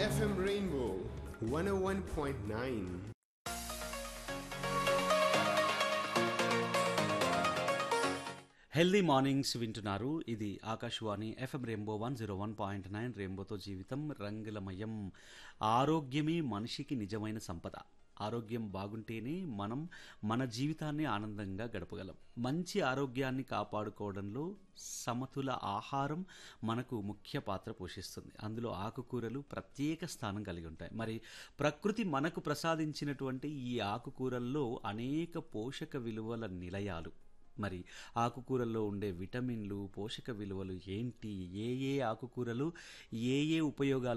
FM Rainbow 101.9. Healthy mornings వింటున్నారు ఇది Akashvani FM rainbow one zero one point nine రెయిన్బోతో జీవితం రంగులమయం ఆరోగ్యమే మనిషికి నిజమైన సంపద ఆరోగ్యం బాగుంటేనే మనం మన జీవితాన్ని ఆనందంగా గడపగలం మంచి ఆరోగ్యాన్ని కాపాడుకోవడంలో సమతుల ఆహారం మనకు ముఖ్య పాత్ర పోషిస్తుంది అందులో ఆకుకూరలు ప్రత్యేక స్థానం కలిగి ఉంటాయి మరి ప్రకృతి మనకు ప్రసాదించినటువంటి ఈ ఆకుకూరల్లో అనేక పోషక విలువల నిలయాలు మరి ఆకుకూరల్లో ఉండే విటమిన్లు పోషక విలువలు ఏంటి ఏ ఏ ఆకుకూరలు ఏ ఏ ఉపయోగాలు